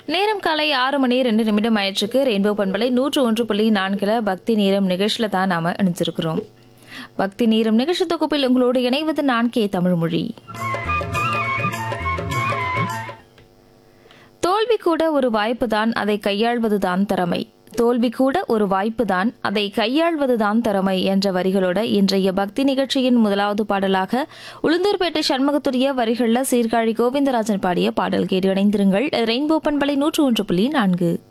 நேரம் காலை ஆறு மணி ரெண்டு நிமிடம் ஆயிடுச்சுக்கு ரெயின்போ பண்பலை நூற்று ஒன்று புள்ளி நான்கில் பக்தி நேரம் நிகழ்ச்சியில் தான் நாம் இணைஞ்சிருக்கிறோம் பக்தி நேரம் நிகழ்ச்சி தொகுப்பில் உங்களோடு இணைவது நான் கே தமிழ்மொழி தோல்வி கூட ஒரு வாய்ப்புதான் அதை கையாள்வதுதான் திறமை தோல்வி கூட ஒரு வாய்ப்புதான் அதை கையாள்வதுதான் திறமை என்ற வரிகளோட இன்றைய பக்தி நிகழ்ச்சியின் முதலாவது பாடலாக உளுந்தூர்பேட்டை சண்முகத்துடைய வரிகளில் சீர்காழி கோவிந்தராஜன் பாடிய பாடல் கேட்டு இணைந்திருங்கள் ரெயின்போ பண்பலை நூற்று ஒன்று புள்ளி நான்கு